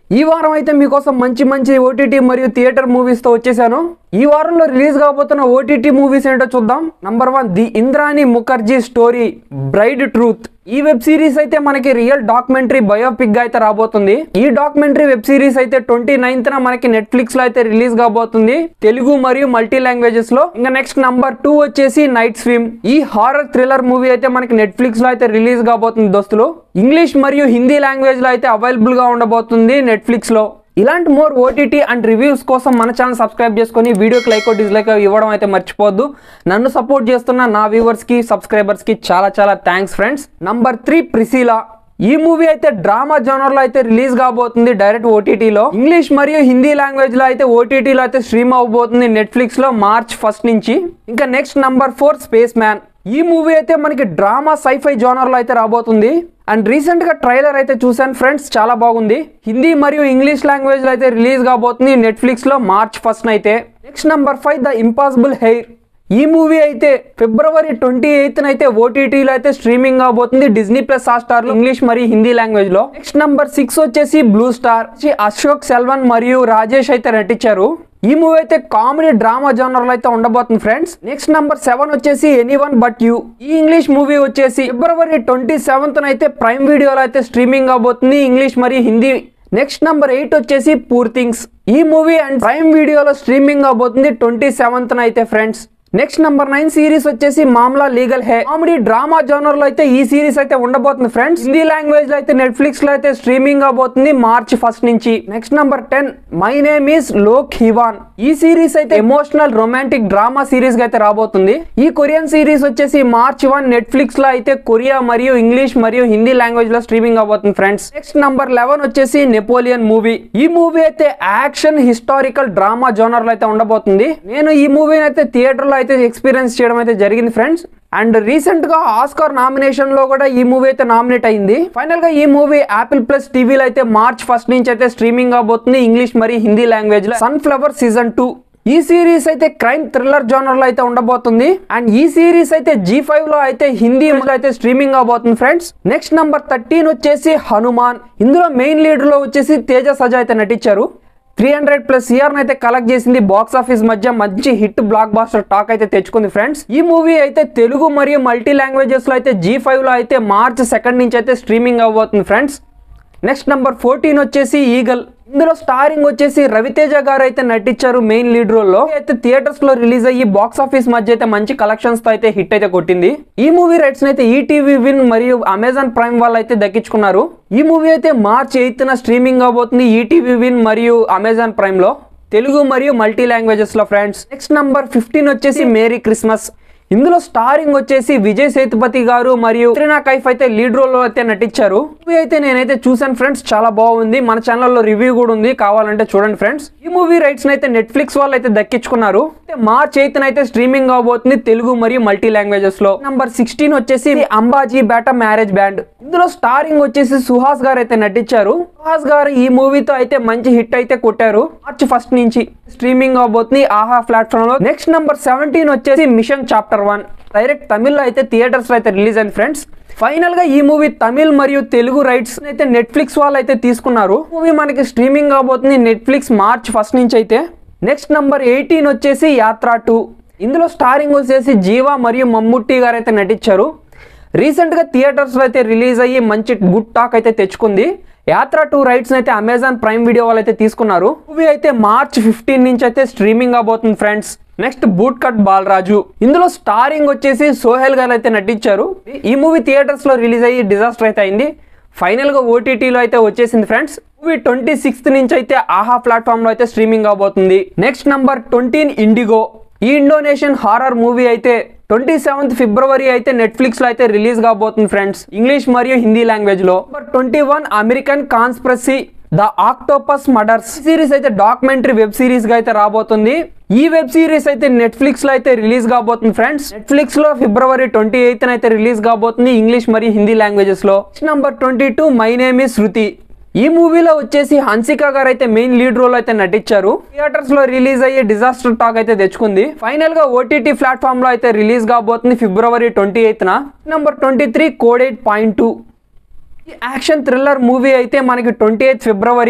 ఈ వారం అయితే మీకోసం మంచి మంచి ఓటీటీ మరియు థియేటర్ మూవీస్ తో వచ్చేసాను ఈ వారంలో రిలీజ్ కాబోతున్న ఓటీటీ మూవీస్ ఏంటో చూద్దాం number one the Indrani Mukherjee story buried truth ఈ వెబ్ సిరీస్ అయితే మనకి రియల్ డాక్యుమెంటరీ బయోపిక్ గా అయితే రాబోతుంది ఈ డాక్యుమెంటరీ వెబ్ సిరీస్ అయితే ట్వంటీ నైన్త్ మనకి నెట్ఫ్లిక్స్ లో అయితే రిలీజ్ కాబోతుంది తెలుగు మరియు మల్టీ లాంగ్వేజెస్ లో ఇంకా నెక్స్ట్ నంబర్ టూ వచ్చేసి నైట్ స్విమ్ ఈ హారర్ థ్రిల్లర్ మూవీ అయితే మనకి నెట్ఫ్లిక్స్ లో అయితే రిలీజ్ కాబోతుంది దోస్తులు ఇంగ్లీష్ మరియు హిందీ లాంగ్వేజ్ లో అయితే అవైలబుల్ గా ఉండబోతుంది నెట్ఫ్లిక్స్ లో ఇలాంటి మోర్ ఓటీటీ అండ్ రివ్యూస్ కోసం మన ఛానల్ సబ్స్క్రైబ్ చేసుకొని వీడియోకి లైక్ డిస్లైక్ ఇవ్వడం అయితే మర్చిపోద్దు నన్ను సపోర్ట్ చేస్తున్న నా వ్యూవర్స్ కి సబ్స్క్రైబర్స్ కి చాలా చాలా thanks friends number three Priscilla ఈ మూవీ అయితే డ్రామా జోనర్ లో అయితే రిలీజ్ కాబోతుంది డైరెక్ట్ ఓటీటీలో ఇంగ్లీష్ మరియు హిందీ లాంగ్వేజ్ లో అయితే ఓటీటీలో అయితే స్ట్రీమ్ అవబోతుంది నెట్ఫ్లిక్స్ లో మార్చ్ ఫస్ట్ నుంచి ఇంకా next number four space man ఈ మూవీ అయితే మనకి డ్రామా సైఫై జోనర్ లో అయితే రాబోతుంది అండ్ రీసెంట్ గా ట్రైలర్ అయితే చూసాను ఫ్రెండ్స్ చాలా బాగుంది హిందీ మరియు ఇంగ్లీష్ లాంగ్వేజ్ లో అయితే రిలీజ్ కాబోతుంది నెట్ఫ్లిక్స్ లో మార్చ్ ఫస్ట్ అయితే next number five the impossible heir ఈ మూవీ అయితే ఫిబ్రవరి ట్వంటీ ఎయిత్ అయితే ఓటీటీలో అయితే స్ట్రీమింగ్ అవబోతుంది డిజ్నీ ప్లస్ హాట్ స్టార్ లో ఇంగ్లీష్ మరియు హిందీ లాంగ్వేజ్ లో నెక్స్ట్ నంబర్ సిక్స్ వచ్చేసి బ్లూ స్టార్ అశోక్ సెల్వన్ మరియు రాజేష్ అయితే నటించారు ఈ మూవీ అయితే కామెడీ డ్రామా జోనర్ లో అయితే ఉండబోతుంది ఫ్రెండ్స్ నెక్స్ట్ నంబర్ సెవెన్ వచ్చేసి ఎనీ వన్ బట్ యూ ఈ ఇంగ్లీష్ మూవీ వచ్చేసి ఫిబ్రవరి ట్వంటీ సెవెంత్ అయితే ప్రైమ్ వీడియోలో అయితే స్ట్రీమింగ్ అవబోతుంది ఇంగ్లీష్ మరియు హిందీ నెక్స్ట్ నంబర్ ఎయిట్ వచ్చేసి పూర్ థింగ్స్ ఈ మూవీ అండ్ ప్రైమ్ వీడియోలో స్ట్రీమింగ్ అవబోతుంది ట్వంటీ సెవెంత్ అయితే friends next number nine series వచ్చేసి Maamla legal Hai comedy drama genre లో అయితే ఈ సిరీస్ అయితే ఉండబోతుంది ఫ్రెండ్స్ హిందీ లాంగ్వేజ్ లో అయితే నెట్ఫ్లిక్స్ లో అయితే స్ట్రీమింగ్ అవబోతుంది మార్చ్ ఫస్ట్ నుంచి next number ten my name is Loh Kiwan ఈ సిరీస్ అయితే ఎమోషనల్ రొమాంటిక్ డ్రామా సిరీస్ గా అయితే రాబోతుంది ఈ కొరియన్ సిరీస్ వచ్చేసి మార్చ్ వన్ నెట్ఫ్లిక్స్ లో అయితే కొరియా మరియు ఇంగ్లీష్ మరియు హిందీ లాంగ్వేజ్ లో స్ట్రీమింగ్ అవబోతుంది ఫ్రెండ్స్ నెక్స్ట్ నంబర్ లెవెన్ వచ్చేసి నెపోలియన్ మూవీ ఈ మూవీ అయితే యాక్షన్ హిస్టారికల్ డ్రామా జోనర్ లో అయితే ఉండబోతుంది నేను ఈ మూవీని అయితే థియేటర్ లో అయితే ఎక్స్పీరియన్స్ చేయడం అయితే జరిగింది ఫ్రెండ్స్ అండ్ రీసెంట్ గా ఆస్కార్ నామినేషన్ లో కూడా ఈ మూవీ అయితే నామినేట్ అయింది ఫైనల్ గా ఈ మూవీ యాపిల్ ప్లస్ టీవీలో అయితే మార్చ్ ఫస్ట్ నుంచి అయితే స్ట్రీమింగ్ అవబోతుంది ఇంగ్లీష్ మరియు హిందీ లాంగ్వేజ్ లో సన్ఫ్లవర్ సీజన్ టూ ఈ సిరీస్ అయితే క్రైమ్ థ్రిల్లర్ జోనర్ లో అయితే ఉండబోతుంది అండ్ ఈ సిరీస్ అయితే జీ ఫైవ్ లో అయితే హిందీ లో అయితే స్ట్రీమింగ్ అవబోతుంది ఫ్రెండ్స్ నెక్స్ట్ నంబర్ థర్టీన్ వచ్చేసి హనుమాన్ ఇందులో మెయిన్ లీడర్ లో వచ్చేసి తేజ సజా అయితే నటించారు త్రీ హండ్రెడ్ ప్లస్ ఇయర్ అయితే కలెక్ట్ చేసింది బాక్స్ ఆఫీస్ మధ్య మంచి హిట్ బ్లాక్ బాస్టర్ టాక్ అయితే తెచ్చుకుంది ఫ్రెండ్స్ ఈ మూవీ అయితే తెలుగు మరియు మల్టీ లాంగ్వేజెస్ లో అయితే జీ ఫైవ్ లో అయితే మార్చ్ సెకండ్ నుంచి అయితే స్ట్రీమింగ్ అవబోతుంది ఫ్రెండ్స్ నెక్స్ట్ నంబర్ ఫోర్టీన్ వచ్చేసి ఈగల్ ఇందులో స్టారింగ్ వచ్చేసి రవితేజ గారు అయితే నటించారు మెయిన్ లీడ్ రోల్ లో అయితే థియేటర్స్ లో రిలీజ్ అయ్యి బాక్స్ ఆఫీస్ మధ్య అయితే మంచి కలెక్షన్స్ తో అయితే హిట్ అయితే కొట్టింది ఈ మూవీ రైట్స్ అయితే ఈటీవీ విన్ మరియు అమెజాన్ ప్రైమ్ వాళ్ళు అయితే దక్కించుకున్నారు ఈ మూవీ అయితే మార్చ్ ఎయిత్ న స్ట్రీమింగ్ అవబోతుంది ఈటీవీ విన్ మరియు అమెజాన్ ప్రైమ్ లో తెలుగు మరియు మల్టీ లాంగ్వేజెస్ లో ఫ్రెండ్స్ నెక్స్ట్ నంబర్ ఫిఫ్టీన్ వచ్చేసి మేరీ క్రిస్మస్ ఇందులో స్టారింగ్ వచ్చేసి విజయ్ సేతుపతి గారు మరియు త్రినా కైఫ్ అయితే లీడ్ రోల్ లో అయితే నటించారు మూవీ అయితే నేనైతే చూసాను ఫ్రెండ్స్ చాలా బాగుంది మన ఛానల్లో రివ్యూ కూడా ఉంది కావాలంటే చూడండి ఫ్రెండ్స్ ఈ మూవీ రైట్స్ అయితే నెట్ఫ్లిక్స్ వాళ్ళు అయితే దక్కించుకున్నారు అయితే మార్చ్ ఎయిత్ అయితే స్ట్రీమింగ్ అవబోతుంది తెలుగు మరియు మల్టీ లాంగ్వేజెస్ లో నంబర్ సిక్స్టీన్ వచ్చేసి అంబాజీ బేటా మ్యారేజ్ బ్యాండ్ ఇందులో స్టారింగ్ వచ్చేసి సుహాస్ గారు అయితే నటించారు సుహాస్ గారు ఈ మూవీతో అయితే మంచి హిట్ అయితే కొట్టారు మార్చ్ ఫస్ట్ నుంచి స్ట్రీమింగ్ అవబోతుంది ఆహా ప్లాట్ఫామ్ లో నెక్స్ట్ నంబర్ సెవెంటీన్ వచ్చేసి మిషన్ చాప్టర్ వన్ డైరెక్ట్ తమిళ్లో అయితే థియేటర్స్ లో అయితే రిలీజ్ అయింది ఫ్రెండ్స్ ఫైనల్ గా ఈ మూవీ తమిళ్ మరియు తెలుగు రైట్స్ అయితే నెట్ఫ్లిక్స్ వాళ్ళు అయితే తీసుకున్నారు మూవీ మనకి స్ట్రీమింగ్ అవబోతుంది నెట్ఫ్లిక్స్ మార్చ్ ఫస్ట్ నుంచి అయితే నెక్స్ట్ నంబర్ ఎయిటీన్ వచ్చేసి యాత్ర టూ ఇందులో స్టారింగ్ వచ్చేసి జీవా మరియు మమ్ముట్టి గారు అయితే నటించారు రీసెంట్గా థియేటర్స్లో అయితే రిలీజ్ అయ్యి మంచి గుడ్ టాక్ అయితే తెచ్చుకుంది యాత్ర టూ రైట్స్ అయితే అమెజాన్ ప్రైమ్ వీడియో వాళ్ళు అయితే తీసుకున్నారు మూవీ అయితే మార్చ్ ఫిఫ్టీన్ నుంచి అయితే స్ట్రీమింగ్ అవబోతుంది friends next boot cut Balaraju ఇందులో స్టారింగ్ వచ్చేసి సోహెల్ గారు అయితే నటించారు ఈ మూవీ థియేటర్స్ లో రిలీజ్ అయ్యి డిజాస్టర్ అయితే అయింది ఫైనల్ గా ఓటీటీలో అయితే వచ్చేసింది ఫ్రెండ్స్ మూవీ ట్వంటీ సిక్స్త్ నుంచి అయితే ఆహా ప్లాట్ఫామ్ లో అయితే స్ట్రీమింగ్ అవబోతుంది నెక్స్ట్ నంబర్ ట్వంటీన్ ఇండిగో ఈ ఇండోనేషియన్ హారర్ మూవీ అయితే ట్వంటీ సెవెంత్ ఫిబ్రవరి అయితే నెట్ఫ్లిక్స్ లో అయితే రిలీజ్ కాబోతుంది ఫ్రెండ్స్ ఇంగ్లీష్ మరియు హిందీ లాంగ్వేజ్ లో number twenty one American conspiracy the octopus murders series అయితే డాక్యుమెంటరీ వెబ్ సిరీస్ గా అయితే రాబోతుంది ఈ వెబ్ సిరీస్ అయితే నెట్ఫ్లిక్స్ లో అయితే రిలీజ్ కాబోతుంది ఫ్రెండ్స్ నెట్ఫ్లిక్స్ లో ఫిబ్రవరి ట్వంటీ ఎయిత్ అయితే రిలీజ్ కాబోతుంది ఇంగ్లీష్ మరియు హిందీ లాంగ్వేజెస్ లో number twenty two my name is Shruti ఈ మూవీలో వచ్చేసి హన్సిక గారు అయితే మెయిన్ లీడ్ రోల్ అయితే నటించారు థియేటర్స్ లో రిలీజ్ అయ్యే డిజాస్టర్ టాక్ అయితే తెచ్చుకుంది ఫైనల్ గా ఓటీటీ ప్లాట్ఫామ్ లో అయితే రిలీజ్ కాబోతుంది ఫిబ్రవరి twenty eighth number twenty three code eight point two action thriller movie అయితే మనకి ట్వంటీ ఎయిత్ ఫిబ్రవరి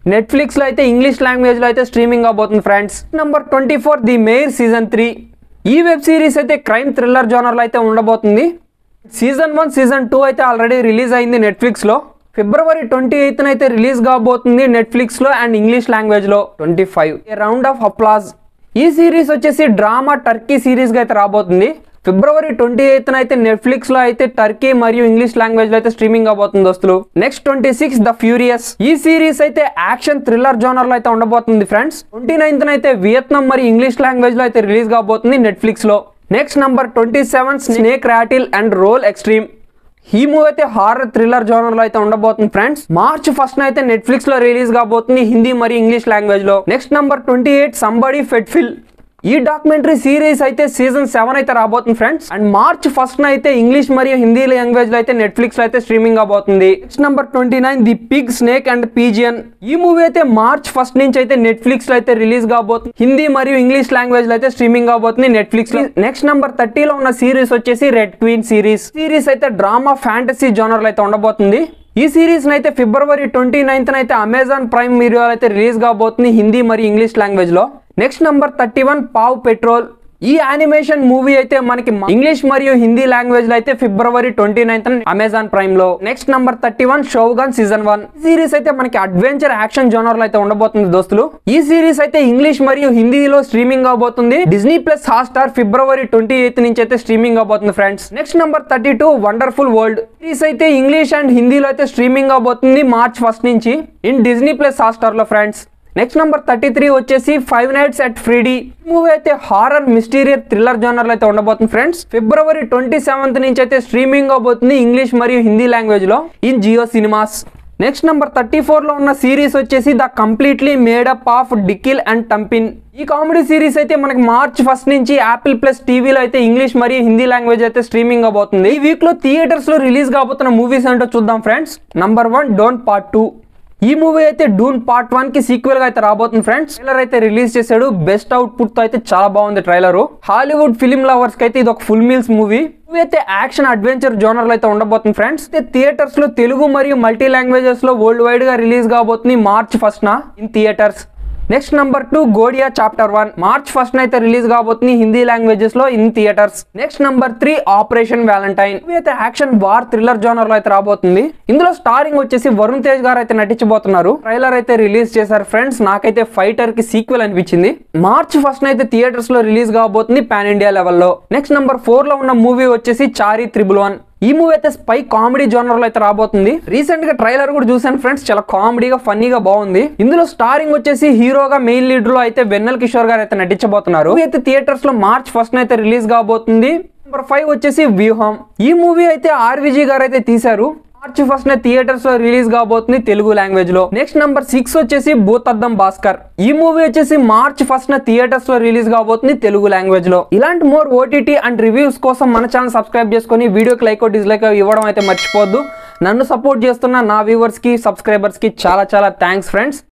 నెట్ఫ్లిక్స్ లో అయితే ఇంగ్లీష్ లాంగ్వేజ్ లో అయితే స్ట్రీమింగ్ అవబోతుంది friends number twenty four the mayor season three ఈ వెబ్ సిరీస్ అయితే క్రైమ్ థ్రిల్లర్ జోనర్ లో అయితే ఉండబోతుంది సీజన్ వన్ సీజన్ టూ అయితే ఆల్రెడీ రిలీజ్ అయింది నెట్ఫ్లిక్స్ లో ఫిబ్రవరి ట్వంటీ ఎయిత్ అయితే రిలీజ్ కాబోతుంది నెట్ఫ్లిక్స్ లో అండ్ ఇంగ్లీష్ లాంగ్వేజ్ లో twenty five round of applause ఈ సిరీస్ వచ్చేసి డ్రామా టర్కీ సిరీస్ గా అయితే రాబోతుంది ఫిబ్రవరి ట్వంటీ ఎయిత్ అయితే నెట్ఫ్లిక్స్ లో అయితే టర్కీ మరియు ఇంగ్లీష్ లాంగ్వేజ్ లో అయితే స్ట్రీమింగ్ అవబోతుంది దోస్తులు next twenty six the furious ఈ సిరీస్ అయితే యాక్షన్ థ్రిల్లర్ జోనర్ లో అయితే ఉండబోతుంది ఫ్రెండ్స్ ట్వంటీ నైన్త్ అయితే వియత్నాం మరియు ఇంగ్లీష్ లాంగ్వేజ్ లో అయితే రిలీజ్ కాబోతుంది నెట్ఫ్లిక్స్ లో next number twenty seven snake rattle and roll extreme ఈ మూవీ అయితే హారర్ థ్రిల్లర్ జోనర్ లో అయితే ఉండబోతుంది ఫ్రెండ్స్ మార్చ్ ఫస్ట్ అయితే నెట్ఫ్లిక్స్ లో రిలీజ్ కాబోతుంది హిందీ మరియు ఇంగ్లీష్ లాంగ్వేజ్ లో next number twenty eight somebody feed Phil ఈ డాక్యుమెంటరీ సిరీస్ అయితే సీజన్ సెవెన్ అయితే రాబోతుంది ఫ్రెండ్స్ అండ్ మార్చ్ ఫస్ట్ అయితే ఇంగ్లీష్ మరియు హిందీ లాంగ్వేజ్ లో అయితే నెట్ఫ్లిక్స్ లో అయితే స్ట్రీమింగ్ అవబోతుంది next number twenty nine the pig snake and pigeon ఈ మూవీ అయితే మార్చ్ ఫస్ట్ నుంచి అయితే నెట్ఫ్లిక్స్ లో అయితే రిలీజ్ కాబోతుంది హిందీ మరియు ఇంగ్లీష్ లాంగ్వేజ్ లో అయితే స్ట్రీమింగ్ అవబోతుంది నెట్ఫ్లిక్స్ లో నెక్స్ట్ నంబర్ థర్టీ లో ఉన్న సిరీస్ వచ్చేసి రెడ్ క్వీన్ సిరీస్ సిరీస్ అయితే డ్రామా ఫ్యాంటసీ జోనర్ లో అయితే ఉండబోతుంది ఈ సిరీస్ అయితే ఫిబ్రవరి ట్వంటీ నైన్త్ అయితే అమెజాన్ ప్రైమ్ వీడియో అయితే రిలీజ్ కాబోతుంది హిందీ మరియు ఇంగ్లీష్ లాంగ్వేజ్ లో next number thirty one paw patrol ఈ యానిమేషన్ మూవీ అయితే మనకి ఇంగ్లీష్ మరియు హిందీ లాంగ్వేజ్ లో అయితే ఫిబ్రవరి ట్వంటీ నైన్త్ అమెజాన్ ప్రైమ్ లో next number thirty one Shogun season one series అయితే మనకి అడ్వెంచర్ యాక్షన్ జోనర్ లో అయితే ఉండబోతుంది దోస్తులు ఈ సిరీస్ అయితే ఇంగ్లీష్ మరియు హిందీలో స్ట్రీమింగ్ అవబోతుంది డిజ్నీ ప్లస్ హాట్ స్టార్ ఫిబ్రవరి ట్వంటీ ఎయిత్ నుంచి అయితే స్ట్రీమింగ్ అవబోతుంది friends next number thirty two wonderful world series అయితే ఇంగ్లీష్ అండ్ హిందీలో అయితే స్ట్రీమింగ్ అవబోతుంది మార్చ్ ఫస్ట్ నుంచి in Disney plus Hotstar లో friends next number thirty three వచ్చేసి five nights at Freddy movie అయితే హారర్ మిస్టీరియర్ థ్రిల్లర్ జోనర్ అయితే ఉండబోతుంది ఫ్రెండ్స్ ఫిబ్రవరి ట్వంటీ సెవెంత్ నుంచి అయితే స్ట్రీమింగ్ అవబోతుంది ఇంగ్లీష్ మరియు హిందీ లాంగ్వేజ్ లో in Jio cinemas next number thirty four లో ఉన్న సిరీస్ వచ్చేసి the completely made up of Dickle and Turpin ఈ కామెడీ సిరీస్ అయితే మనకి మార్చ్ ఫస్ట్ నుంచి యాపిల్ ప్లస్ టీవీలో అయితే ఇంగ్లీష్ మరియు హిందీ లాంగ్వేజ్ అయితే స్ట్రీమింగ్ అవబోతుంది ఈ వీక్ లో థియేటర్స్ లో రిలీజ్ కాబోతున్న మూవీస్ ఏంటో చూద్దాం friends number one Dune part two ఈ మూవీ అయితే డూన్ పార్ట్ వన్ కి సీక్వెల్ గా అయితే రాబోతుంది ఫ్రెండ్స్ ట్రైలర్ అయితే రిలీజ్ చేశాడు బెస్ట్ అవుట్పుట్ తో అయితే చాలా బాగుంది ట్రైలర్ హాలీవుడ్ ఫిల్మ్ లవర్స్ కి అయితే ఇది ఒక ఫుల్ మీల్స్ మూవీ మూవీ అయితే యాక్షన్ అడ్వెంచర్ జోనర్ లో అయితే ఉండబోతుంది ఫ్రెండ్స్ అయితే థియేటర్స్ లో తెలుగు మరియు మల్టీ లాంగ్వేజెస్ లో వరల్డ్ వైడ్ గా రిలీజ్ కాబోతుంది మార్చ్ ఫస్ట్ నా in theatres next number two గోడియా చాప్టర్ వన్ మార్చ్ ఫస్ట్ అయితే రిలీజ్ కాబోతుంది హిందీ లాంగ్వేజెస్ లో in theatres next number three operation valentine ఇవి అయితే యాక్షన్ వార్ థ్రిల్లర్ జోనర్ లో అయితే రాబోతుంది ఇందులో స్టారింగ్ వచ్చేసి వరుణ్ తేజ్ గారు అయితే నటించబోతున్నారు ట్రైలర్ అయితే రిలీజ్ చేశారు ఫ్రెండ్స్ నాకైతే ఫైటర్ కి సీక్వెల్ అనిపించింది మార్చ్ ఫస్ట్ అయితే థియేటర్స్ లో రిలీజ్ కాబోతుంది పాన్ ఇండియా లెవెల్లో నెక్స్ట్ నంబర్ ఫోర్ లో ఉన్న మూవీ వచ్చేసి చారీ త్రిబుల్ వన్ ఈ మూవీ అయితే స్పై కామెడీ జోనర్ లో అయితే రాబోతుంది రీసెంట్ గా ట్రైలర్ కూడా చూసాను ఫ్రెండ్స్ చాలా కామెడీగా ఫన్నీగా బాగుంది ఇందులో స్టారింగ్ వచ్చేసి హీరోగా మెయిన్ లీడ్ లో అయితే వెన్నెల్ కిషోర్ గారు అయితే నటించబోతున్నారు మూవీ అయితే థియేటర్స్ లో మార్చ్ ఫస్ట్ అయితే రిలీజ్ కాబోతుంది నెంబర్ ఫైవ్ వచ్చేసి వ్యూహం ఈ మూవీ అయితే ఆర్విజీ గారు అయితే తీశారు మార్చ్ ఫస్ట్ థియేటర్స్ లో రిలీజ్ కాబోతుంది తెలుగు లాంగ్వేజ్ లో నెక్స్ట్ నంబర్ సిక్స్ వచ్చేసి భూతద్దం భాస్కర్ ఈ మూవీ వచ్చేసి మార్చ్ ఫస్ట్ థియేటర్స్ లో రిలీజ్ కాబోతుంది తెలుగు లాంగ్వేజ్ లో ఇలాంటి మోర్ ఓటీటీ అండ్ రివ్యూస్ కోసం మన ఛానల్ సబ్స్క్రైబ్ చేసుకొని వీడియోకి లైక్ డిస్లైక్ ఇవ్వడం అయితే మర్చిపోద్దు నన్ను సపోర్ట్ చేస్తున్న నా వ్యూవర్స్ కి సబ్స్క్రైబర్స్ కి చాలా చాలా థ్యాంక్స్ ఫ్రెండ్స్